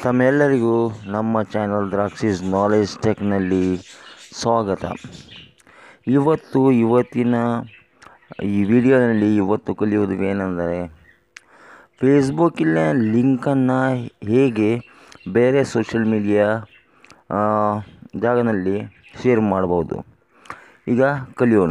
ತಮ್ಮೆಲ್ಲರಿಗೂ ನಮ್ಮ channel ದ್ರಾಕ್ಷಿಸ್ knowledge ಟೆಕ್ನಲ್ಲಿ ಸ್ವಾಗತ ಇವತ್ತು ಇವತ್ತಿನ ಈ ವಿಡಿಯೋನಲ್ಲಿ ಇವತ್ತು ಕಲಿಯುವುದು ಏನೆಂದರೆ ಫೇಸ್ಬುಕ್ಕಿನ ಲಿಂಕನ್ನು ಹೇಗೆ ಬೇರೆ ಸೋಷಿಯಲ್ ಮೀಡಿಯಾ ಜಾಗದಲ್ಲಿ ಶೇರ್ ಮಾಡ್ಬೋದು ಈಗ ಕಲಿಯೋಣ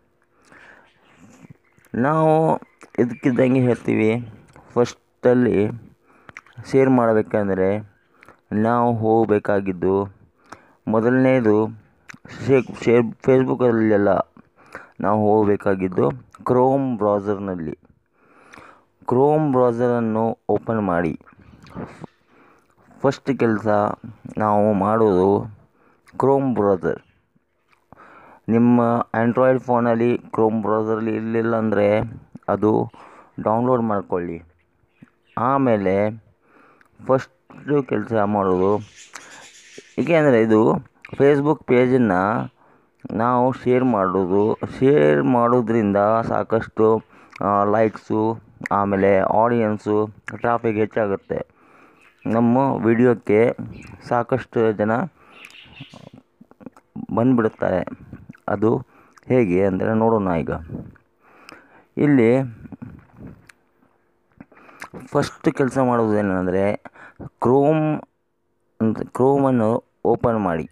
ನಾವು ಇದಕ್ಕಿದ್ದಂಗೆ ಹೇಳ್ತೀವಿ ಫಸ್ಟಲ್ಲಿ ಶೇರ್ ಮಾಡಬೇಕಂದ್ರೆ ನಾವು ಹೋಗಬೇಕಾಗಿದ್ದು ಮೊದಲನೇದು ಶೇ ಶೇರ್ ಫೇಸ್ಬುಕ್ಕಲ್ಲೆಲ್ಲ ನಾವು ಹೋಗಬೇಕಾಗಿದ್ದು ಕ್ರೋಮ್ ಬ್ರೌಸರ್ನಲ್ಲಿ ಕ್ರೋಮ್ ಬ್ರೌಸರನ್ನು ಓಪನ್ ಮಾಡಿ ಫಸ್ಟ್ ಕೆಲಸ ನಾವು ಮಾಡೋದು ಕ್ರೋಮ್ ಬ್ರೌಸರ್ ನಿಮ್ಮ ಆ್ಯಂಡ್ರಾಯ್ಡ್ ಫೋನಲ್ಲಿ ಕ್ರೋಮ್ ಬ್ರೌಸರ್ಲಿ ಇರಲಿಲ್ಲ ಅಂದರೆ ಅದು ಡೌನ್ಲೋಡ್ ಮಾಡ್ಕೊಳ್ಳಿ ಆಮೇಲೆ ಫಸ್ಟು ಕೆಲಸ ಮಾಡೋದು ಏಕೆಂದರೆ ಇದು ಫೇಸ್ಬುಕ್ ಪೇಜನ್ನು ನಾವು ಶೇರ್ ಮಾಡೋದು ಶೇರ್ ಮಾಡೋದ್ರಿಂದ ಸಾಕಷ್ಟು ಲೈಕ್ಸು ಆಮೇಲೆ ಆಡಿಯನ್ಸು ಟ್ರಾಫಿಕ್ ಹೆಚ್ಚಾಗುತ್ತೆ ನಮ್ಮ ವಿಡಿಯೋಕ್ಕೆ ಸಾಕಷ್ಟು ಜನ ಬಂದುಬಿಡುತ್ತಾರೆ ಅದು ಹೇಗೆ ಅಂದರೆ ನೋಡೋಣ ಈಗ ಇಲ್ಲಿ ಫಸ್ಟ್ ಕೆಲಸ ಮಾಡೋದು ಏನಂದರೆ ಕ್ರೋಮ್ ಅಂತ ಕ್ರೋಮನ್ನು ಓಪನ್ ಮಾಡಿ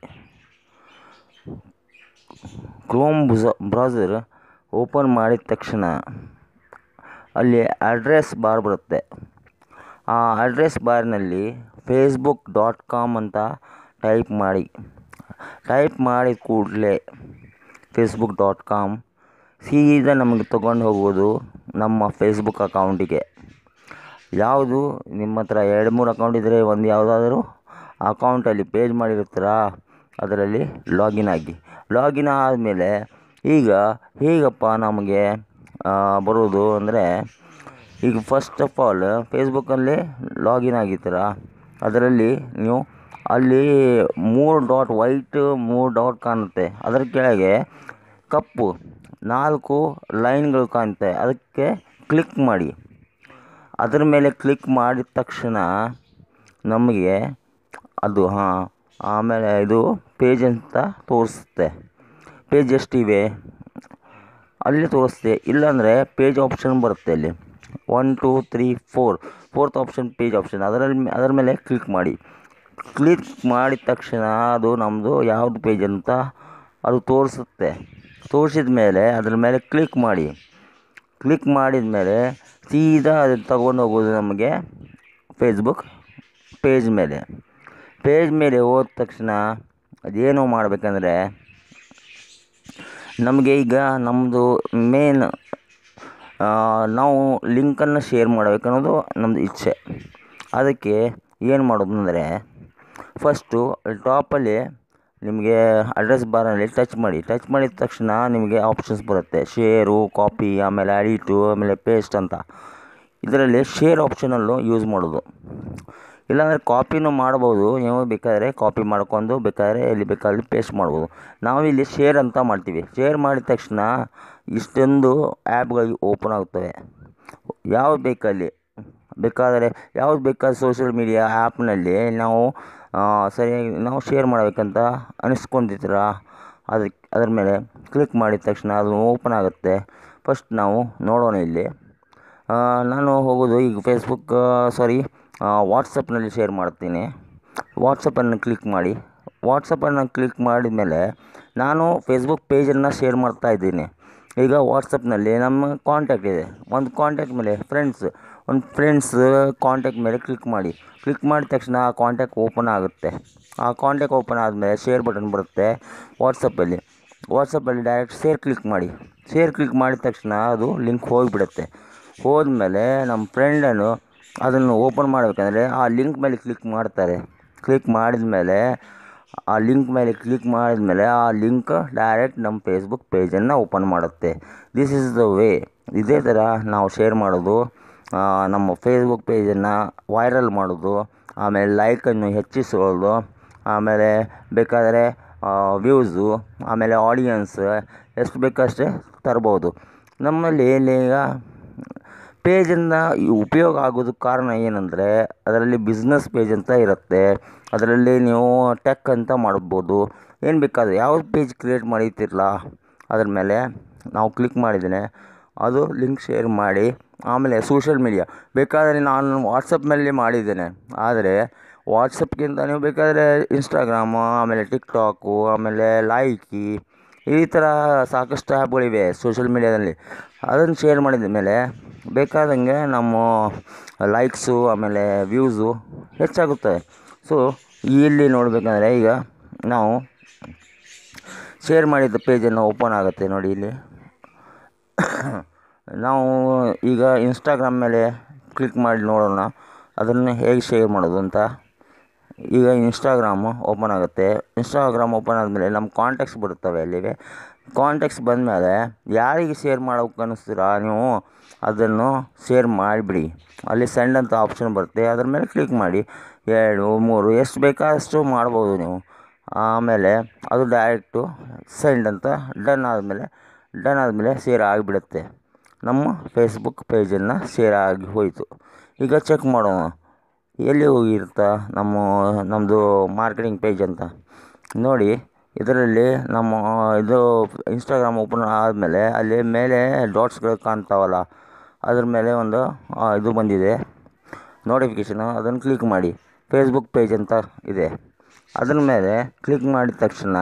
ಕ್ರೋಮ್ ಬ್ರೌ ಬ್ರೌಸರ್ ಓಪನ್ ಮಾಡಿದ ತಕ್ಷಣ ಅಲ್ಲಿ ಅಡ್ರೆಸ್ ಬಾರ್ ಬರುತ್ತೆ ಆ ಅಡ್ರೆಸ್ ಬಾರ್ನಲ್ಲಿ ಫೇಸ್ಬುಕ್ ಡಾಟ್ ಕಾಮ್ ಅಂತ ಟೈಪ್ ಮಾಡಿ ಟೈಪ್ ಮಾಡಿದ ಕೂಡಲೇ ಫೇಸ್ಬುಕ್ ಡಾಟ್ ಕಾಮ್ ಸೀದಾ ನಮಗೆ ತೊಗೊಂಡು ಹೋಗೋದು ನಮ್ಮ ಫೇಸ್ಬುಕ್ ಅಕೌಂಟಿಗೆ ಯಾವುದು ನಿಮ್ಮ ಹತ್ರ ಎರಡು ಮೂರು ಅಕೌಂಟ್ ಇದ್ದರೆ ಒಂದು ಯಾವುದಾದ್ರೂ ಅಕೌಂಟಲ್ಲಿ ಪೇಜ್ ಮಾಡಿರ್ತೀರ ಅದರಲ್ಲಿ ಲಾಗಿನ್ ಆಗಿ ಲಾಗಿನ್ ಆದಮೇಲೆ ಈಗ ಹೇಗಪ್ಪ ನಮಗೆ ಬರೋದು ಅಂದರೆ ಈಗ ಫಸ್ಟ್ ಆಫ್ ಆಲ್ ಫೇಸ್ಬುಕ್ಕಲ್ಲಿ ಲಾಗಿನ್ ಆಗಿರ್ತೀರ ಅದರಲ್ಲಿ ನೀವು ಅಲ್ಲಿ ಮೂರು ಡಾಟ್ ವೈಟ್ ಮೂರು ಡಾಟ್ ಕಾಣುತ್ತೆ ಅದರ ಕೆಳಗೆ ಕಪ್ಪು ನಾಲ್ಕು ಲೈನ್ಗಳು ಕಾಣುತ್ತೆ ಅದಕ್ಕೆ ಕ್ಲಿಕ್ ಮಾಡಿ ಅದರ ಮೇಲೆ ಕ್ಲಿಕ್ ಮಾಡಿದ ತಕ್ಷಣ ನಮಗೆ ಅದು ಹಾಂ ಆಮೇಲೆ ಇದು ಪೇಜ್ ಅಂತ ತೋರಿಸುತ್ತೆ ಪೇಜ್ ಎಷ್ಟಿವೆ ಅಲ್ಲಿ ತೋರಿಸುತ್ತೆ ಇಲ್ಲಾಂದರೆ ಪೇಜ್ ಆಪ್ಷನ್ ಬರುತ್ತೆ ಅಲ್ಲಿ one two three four fourth option page option ಅದರಲ್ಲಿ ಅದರ ಮೇಲೆ ಕ್ಲಿಕ್ ಮಾಡಿ ಕ್ಲಿಕ್ ಮಾಡಿದ ತಕ್ಷಣ ಅದು ನಮ್ಮದು ಯಾವುದು ಪೇಜ್ ಅಂತ ಅದು ತೋರಿಸುತ್ತೆ ತೋರಿಸಿದ ಮೇಲೆ ಅದ್ರ ಮೇಲೆ ಕ್ಲಿಕ್ ಮಾಡಿ ಕ್ಲಿಕ್ ಮಾಡಿದ ಮೇಲೆ ಸೀದಾ ಅದನ್ನು ತಗೊಂಡು ಹೋಗೋದು ನಮಗೆ ಫೇಸ್ಬುಕ್ ಪೇಜ್ ಮೇಲೆ ಪೇಜ್ ಮೇಲೆ ಹೋದ ತಕ್ಷಣ ಅದೇನು ಮಾಡಬೇಕಂದ್ರೆ ನಮಗೆ ಈಗ ನಮ್ಮದು ಮೇನ್ ನಾವು ಲಿಂಕನ್ನು ಶೇರ್ ಮಾಡಬೇಕನ್ನೋದು ನಮ್ಮದು ಇಚ್ಛೆ ಅದಕ್ಕೆ ಏನು ಮಾಡೋದು ಅಂದರೆ ಫಸ್ಟು ಟಾಪಲ್ಲಿ ನಿಮಗೆ ಅಡ್ರೆಸ್ ಬಾರಲ್ಲಿ ಟಚ್ ಮಾಡಿ ಟಚ್ ಮಾಡಿದ ತಕ್ಷಣ ನಿಮಗೆ ಆಪ್ಷನ್ಸ್ ಬರುತ್ತೆ ಶೇರು ಕಾಪಿ ಆಮೇಲೆ ಎಡಿಟು ಆಮೇಲೆ ಪೇಸ್ಟ್ ಅಂತ ಇದರಲ್ಲಿ ಶೇರ್ ಆಪ್ಷನಲ್ಲೂ ಯೂಸ್ ಮಾಡೋದು ಇಲ್ಲಾಂದರೆ ಕಾಪಿನೂ ಮಾಡ್ಬೋದು ನೀವು ಬೇಕಾದರೆ ಕಾಪಿ ಮಾಡ್ಕೊಂಡು ಬೇಕಾದರೆ ಎಲ್ಲಿ ಬೇಕಾದಲ್ಲಿ ಪೇಸ್ಟ್ ಮಾಡ್ಬೋದು ನಾವು ಇಲ್ಲಿ ಶೇರ್ ಅಂತ ಮಾಡ್ತೀವಿ ಶೇರ್ ಮಾಡಿದ ತಕ್ಷಣ ಇಷ್ಟೊಂದು ಆ್ಯಪ್ಗಳು ಓಪನ್ ಆಗ್ತವೆ ಯಾವ್ದು ಬೇಕಲ್ಲಿ ಬೇಕಾದರೆ ಯಾವ್ದು ಬೇಕಾದ ಸೋಷಿಯಲ್ ಮೀಡಿಯಾ ಆ್ಯಪ್ನಲ್ಲಿ ನಾವು ಸರಿಯಾಗಿ ನಾವು ಶೇರ್ ಮಾಡಬೇಕಂತ ಅನಿಸ್ಕೊಂಡಿರ್ತೀರ ಅದಕ್ಕೆ ಅದ್ರ ಮೇಲೆ ಕ್ಲಿಕ್ ಮಾಡಿದ ತಕ್ಷಣ ಅದು ಓಪನ್ ಆಗುತ್ತೆ ಫಸ್ಟ್ ನಾವು ನೋಡೋಣ ಇಲ್ಲಿ ನಾನು ಹೋಗೋದು ಈಗ ಫೇಸ್ಬುಕ್ ಸಾರಿ ವಾಟ್ಸಪ್ನಲ್ಲಿ ಶೇರ್ ಮಾಡ್ತೀನಿ ವಾಟ್ಸಪ್ಪನ್ನು ಕ್ಲಿಕ್ ಮಾಡಿ ವಾಟ್ಸಪ್ಪನ್ನು ಕ್ಲಿಕ್ ಮಾಡಿದ ಮೇಲೆ ನಾನು ಫೇಸ್ಬುಕ್ ಪೇಜನ್ನು ಶೇರ್ ಮಾಡ್ತಾಯಿದ್ದೀನಿ ಈಗ ವಾಟ್ಸಪ್ನಲ್ಲಿ ನಮ್ಮ ಕಾಂಟ್ಯಾಕ್ಟ್ ಇದೆ ಒಂದು ಕಾಂಟ್ಯಾಕ್ಟ್ ಮೇಲೆ ಫ್ರೆಂಡ್ಸ್ ಒಂದು ಫ್ರೆಂಡ್ಸ್ ಕಾಂಟ್ಯಾಕ್ಟ್ ಮೇಲೆ ಕ್ಲಿಕ್ ಮಾಡಿ ಕ್ಲಿಕ್ ಮಾಡಿದ ತಕ್ಷಣ ಆ ಕಾಂಟ್ಯಾಕ್ಟ್ ಓಪನ್ ಆಗುತ್ತೆ ಆ ಕಾಂಟ್ಯಾಕ್ಟ್ ಓಪನ್ ಆದಮೇಲೆ ಶೇರ್ ಬಟನ್ ಬರುತ್ತೆ ವಾಟ್ಸಪ್ಪಲ್ಲಿ ವಾಟ್ಸಪ್ಪಲ್ಲಿ ಡೈರೆಕ್ಟ್ ಶೇರ್ ಕ್ಲಿಕ್ ಮಾಡಿ ಶೇರ್ ಕ್ಲಿಕ್ ಮಾಡಿದ ತಕ್ಷಣ ಅದು ಲಿಂಕ್ ಹೋಗಿಬಿಡುತ್ತೆ ಹೋದ್ಮೇಲೆ ನಮ್ಮ ಫ್ರೆಂಡನ್ನು ಅದನ್ನು ಓಪನ್ ಮಾಡಬೇಕಂದ್ರೆ ಆ ಲಿಂಕ್ ಮೇಲೆ ಕ್ಲಿಕ್ ಮಾಡ್ತಾರೆ ಕ್ಲಿಕ್ ಮಾಡಿದ ಮೇಲೆ ಆ ಲಿಂಕ್ ಮೇಲೆ ಕ್ಲಿಕ್ ಮಾಡಿದ ಮೇಲೆ ಆ ಲಿಂಕ್ ಡೈರೆಕ್ಟ್ ನಮ್ಮ ಫೇಸ್ಬುಕ್ ಪೇಜನ್ನು ಓಪನ್ ಮಾಡುತ್ತೆ ದಿಸ್ ಈಸ್ ದ ವೇ ಇದೇ ಥರ ನಾವು ಶೇರ್ ಮಾಡೋದು ನಮ್ಮ ಫೇಸ್ಬುಕ್ ಪೇಜನ್ನು ವೈರಲ್ ಮಾಡೋದು ಆಮೇಲೆ ಲೈಕನ್ನು ಹೆಚ್ಚಿಸೋದು ಆಮೇಲೆ ಬೇಕಾದರೆ ವ್ಯೂಸು ಆಮೇಲೆ ಆಡಿಯನ್ಸ್ ಎಷ್ಟು ಬೇಕಷ್ಟೇ ತರ್ಬೋದು ನಮ್ಮಲ್ಲಿ ಇಲ್ಲಿ ಈಗ ಪೇಜಿಂದ ಈ ಉಪಯೋಗ ಆಗೋದಕ್ಕೆ ಕಾರಣ ಏನಂದರೆ ಅದರಲ್ಲಿ ಬಿಸ್ನೆಸ್ ಪೇಜ್ ಅಂತ ಇರುತ್ತೆ ಅದರಲ್ಲಿ ನೀವು ಟೆಕ್ ಅಂತ ಮಾಡ್ಬೋದು ಏನು ಬೇಕಾದರೆ ಯಾವ್ದು ಪೇಜ್ ಕ್ರಿಯೇಟ್ ಮಾಡಿರ್ತಿರಲ್ಲ ಅದ್ರ ಮೇಲೆ ನಾವು ಕ್ಲಿಕ್ ಮಾಡಿದರೆ ಅದು ಲಿಂಕ್ ಶೇರ್ ಮಾಡಿ ಆಮೇಲೆ ಸೋಷಲ್ ಮೀಡಿಯಾ ಬೇಕಾದರೆ ನಾನು ವಾಟ್ಸಪ್ ಮೇಲೆ ಮಾಡಿದ್ದೇನೆ ಆದರೆ ವಾಟ್ಸಪ್ಗಿಂತ ನೀವು ಬೇಕಾದರೆ ಇನ್ಸ್ಟಾಗ್ರಾಮು ಆಮೇಲೆ ಟಿಕ್ಟಾಕು ಆಮೇಲೆ ಲೈಕಿ ಈ ಥರ ಸಾಕಷ್ಟು ಆ್ಯಪ್ಗಳಿವೆ ಸೋಷಲ್ ಮೀಡಿಯಾದಲ್ಲಿ ಅದನ್ನು ಶೇರ್ ಮಾಡಿದ ಮೇಲೆ ಬೇಕಾದಂಗೆ ನಮ್ಮ ಲೈಕ್ಸು ಆಮೇಲೆ ವ್ಯೂಸು ಹೆಚ್ಚಾಗುತ್ತೆ ಸೊ ಇಲ್ಲಿ ನೋಡಬೇಕಂದ್ರೆ ಈಗ ನಾವು ಶೇರ್ ಮಾಡಿದ ಪೇಜನ್ನು ಓಪನ್ ಆಗುತ್ತೆ ನೋಡಿ ಇಲ್ಲಿ ನಾವು ಈಗ ಇನ್ಸ್ಟಾಗ್ರಾಮ್ ಮೇಲೆ ಕ್ಲಿಕ್ ಮಾಡಿ ನೋಡೋಣ ಅದನ್ನು ಹೇಗೆ ಶೇರ್ ಮಾಡೋದು ಅಂತ ಈಗ ಇನ್ಸ್ಟಾಗ್ರಾಮು ಓಪನ್ ಆಗುತ್ತೆ ಇನ್ಸ್ಟಾಗ್ರಾಮ್ ಓಪನ್ ಆದಮೇಲೆ ನಮ್ಮ ಕಾಂಟ್ಯಾಕ್ಟ್ಸ್ ಬರುತ್ತವೆ ಅಲ್ಲಿವೆ ಕಾಂಟ್ಯಾಕ್ಟ್ಸ್ ಬಂದಮೇಲೆ ಯಾರಿಗೆ ಶೇರ್ ಮಾಡೋಕೆ ಅನ್ನಿಸ್ತೀರಾ ನೀವು ಅದನ್ನು ಶೇರ್ ಮಾಡಿಬಿಡಿ ಅಲ್ಲಿ ಸೆಂಡ್ ಅಂತ ಆಪ್ಷನ್ ಬರುತ್ತೆ ಅದ್ರ ಮೇಲೆ ಕ್ಲಿಕ್ ಮಾಡಿ ಎರಡು ಮೂರು ಎಷ್ಟು ಬೇಕಾದಷ್ಟು ಮಾಡ್ಬೋದು ನೀವು ಆಮೇಲೆ ಅದು ಡೈರೆಕ್ಟು ಸೆಂಡ್ ಅಂತ ಡನ್ ಆದಮೇಲೆ ಡನ್ ಆದಮೇಲೆ ಶೇರ್ ಆಗಿಬಿಡುತ್ತೆ ನಮ್ಮ ಫೇಸ್ಬುಕ್ ಪೇಜನ್ನು ಶೇರ್ ಆಗಿ ಹೋಯಿತು ಈಗ ಚೆಕ್ ಮಾಡೋಣ ಎಲ್ಲಿ ಹೋಗಿರುತ್ತಾ ನಮ್ಮ ನಮ್ಮದು ಮಾರ್ಕೆಟಿಂಗ್ ಪೇಜ್ ಅಂತ ನೋಡಿ ಇದರಲ್ಲಿ ನಮ್ಮ ಇದು ಇನ್ಸ್ಟಾಗ್ರಾಮ್ ಓಪನ್ ಆದಮೇಲೆ ಅಲ್ಲಿ ಮೇಲೆ ಡಾಟ್ಸ್ಗಳು ಕಾಣ್ತಾವಲ್ಲ ಅದ್ರ ಮೇಲೆ ಒಂದು ಆ, ಇದು ಬಂದಿದೆ ನೋಟಿಫಿಕೇಷನು ಅದನ್ನು ಕ್ಲಿಕ್ ಮಾಡಿ ಫೇಸ್ಬುಕ್ ಪೇಜ್ ಅಂತ ಇದೆ ಅದ್ರ ಮೇಲೆ ಕ್ಲಿಕ್ ಮಾಡಿದ ತಕ್ಷಣ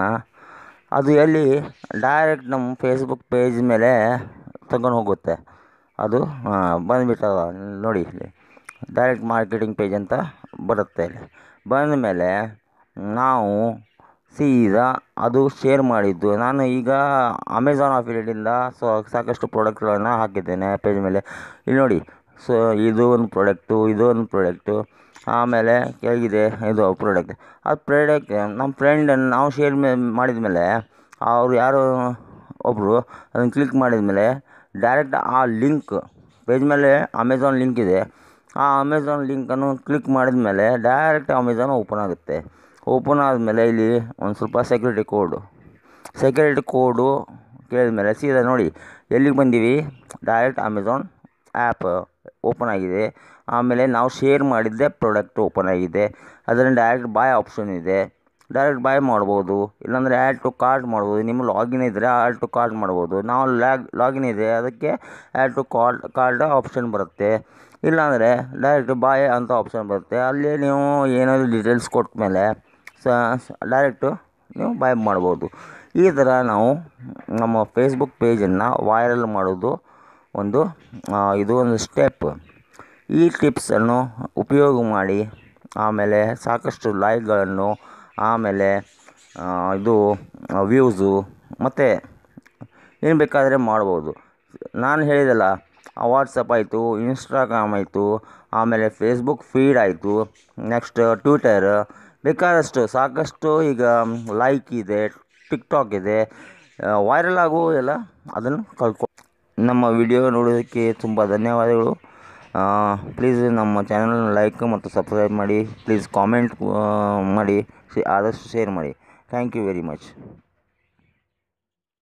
ಅದು ಎಲ್ಲಿ ಡೈರೆಕ್ಟ್ ನಮ್ಮ ಫೇಸ್ಬುಕ್ ಪೇಜ್ ಮೇಲೆ ತಗೊಂಡು ಹೋಗುತ್ತೆ ಅದು ಬಂದುಬಿಟ್ಟದ ನೋಡಿ ಇಲ್ಲಿ ಡೈರೆಕ್ಟ್ ಮಾರ್ಕೆಟಿಂಗ್ ಪೇಜ್ ಅಂತ ಬರುತ್ತೆ ಇಲ್ಲಿ ಬಂದ ಮೇಲೆ ನಾವು ಸೀದಾ ಅದು ಶೇರ್ ಮಾಡಿದ್ದು ನಾನು ಈಗ ಅಮೆಝಾನ್ ಅಫಿಲಿಯೇಟಿಂದ ಸೊ ಸಾಕಷ್ಟು ಪ್ರಾಡಕ್ಟ್ಗಳನ್ನು ಹಾಕಿದ್ದೇನೆ ಪೇಜ್ ಮೇಲೆ ಇಲ್ಲಿ ನೋಡಿ ಸೊ ಇದು ಒಂದು ಪ್ರಾಡಕ್ಟು ಇದು ಒಂದು ಪ್ರಾಡಕ್ಟು ಆಮೇಲೆ ಕೆಳಗಿದೆ ಇದು ಪ್ರಾಡಕ್ಟ್ ಆ ಪ್ರಾಡಕ್ಟ್ ನಮ್ಮ ಫ್ರೆಂಡನ್ನು ನಾವು ಶೇರ್ ಮಾಡಿದ ಮೇಲೆ ಅವ್ರು ಯಾರು ಒಬ್ಬರು ಅದನ್ನು ಕ್ಲಿಕ್ ಮಾಡಿದ ಮೇಲೆ ಡೈರೆಕ್ಟ್ ಆ ಲಿಂಕ್ ಪೇಜ್ ಮೇಲೆ ಅಮೆಝಾನ್ ಲಿಂಕ್ ಇದೆ ಆ ಅಮೆಝಾನ್ ಲಿಂಕನ್ನು ಕ್ಲಿಕ್ ಮಾಡಿದ ಮೇಲೆ ಡೈರೆಕ್ಟ್ ಅಮೆಝಾನ್ ಓಪನ್ ಆಗುತ್ತೆ ಓಪನ್ ಆದಮೇಲೆ ಇಲ್ಲಿ ಒಂದು ಸ್ವಲ್ಪ ಸೆಕ್ಯೂರಿಟಿ ಕೋಡು ಸೆಕ್ಯೂರಿಟಿ ಕೋಡು ಕೇಳಿದ್ಮೇಲೆ ಸೀದಾ ನೋಡಿ ಎಲ್ಲಿಗೆ ಬಂದೀವಿ ಡೈರೆಕ್ಟ್ ಅಮೆಝಾನ್ ಆ್ಯಪ್ ಓಪನ್ ಆಗಿದೆ ಆಮೇಲೆ ನಾವು ಶೇರ್ ಮಾಡಿದ್ದೆ ಪ್ರಾಡಕ್ಟ್ ಓಪನ್ ಆಗಿದೆ ಅದರಲ್ಲಿ ಡೈರೆಕ್ಟ್ ಬಾಯ್ ಆಪ್ಷನ್ ಇದೆ ಡೈರೆಕ್ಟ್ ಬಾಯ್ ಮಾಡ್ಬೋದು ಇಲ್ಲಾಂದರೆ ಆ್ಯಡ್ ಟು ಕಾರ್ಟ್ ಮಾಡ್ಬೋದು ನಿಮ್ಮ ಲಾಗಿನ್ ಇದ್ದರೆ ಆ್ಯಡ್ ಟು ಕಾರ್ಟ್ ಮಾಡ್ಬೋದು ನಾವು ಲ್ಯಾಗ್ ಲಾಗಿನ್ ಇದೆ ಅದಕ್ಕೆ add to cart cart option ಬರುತ್ತೆ ಇಲ್ಲಾಂದರೆ ಡೈರೆಕ್ಟ್ ಬಾಯ್ ಅಂತ ಆಪ್ಷನ್ ಬರುತ್ತೆ ಅಲ್ಲಿ ನೀವು ಏನಾದರೂ ಡೀಟೇಲ್ಸ್ ಕೊಟ್ಟ ಮೇಲೆ ಸ ಡೈರೆಕ್ಟು ನೀವು ಬಾಯ್ ಮಾಡ್ಬೋದು ಈ ಥರ ನಾವು ನಮ್ಮ ಫೇಸ್ಬುಕ್ ಪೇಜನ್ನು ವೈರಲ್ ಮಾಡೋದು ಒಂದು ಆ, ಇದು ಒಂದು ಸ್ಟೆಪ್ ಈ ಟಿಪ್ಸನ್ನು ಉಪಯೋಗ ಮಾಡಿ ಆಮೇಲೆ ಸಾಕಷ್ಟು ಲೈಕ್ಗಳನ್ನು ಆಮೇಲೆ ಆ, ಇದು ವ್ಯೂಸು ಮತ್ತು ಏನು ಬೇಕಾದರೆ ಮಾಡ್ಬೋದು ನಾನು ಹೇಳಿದಲ್ಲ ವಾಟ್ಸಪ್ ಆಯಿತು ಇನ್ಸ್ಟಾಗ್ರಾಮ್ ಆಯಿತು ಆಮೇಲೆ ಫೇಸ್ಬುಕ್ ಫೀಡ್ ಆಯಿತು ನೆಕ್ಸ್ಟ್ ಟ್ವಿಟರ್ ಬೇಕಾದಷ್ಟು ಸಾಕಷ್ಟು ಈಗ ಲೈಕ್ ಇದೆ ಟಿಕ್ಟಾಕ್ ಇದೆ ವೈರಲ್ ಆಗುವುದೆಲ್ಲ ಅದನ್ನು ಕಲ್ತ್ಕೊ ನಮ್ಮ ವಿಡಿಯೋ ನೋಡೋದಕ್ಕೆ ತುಂಬ ಧನ್ಯವಾದಗಳು ಪ್ಲೀಸ್ ನಮ್ಮ ಚಾನಲ್ನ ಲೈಕ್ ಮತ್ತು ಸಬ್ಸ್ಕ್ರೈಬ್ ಮಾಡಿ ಪ್ಲೀಸ್ ಕಾಮೆಂಟ್ ಮಾಡಿ ಶೇ- ಆದಷ್ಟು ಶೇರ್ ಮಾಡಿ ಥ್ಯಾಂಕ್ ಯು ವೆರಿ ಮಚ್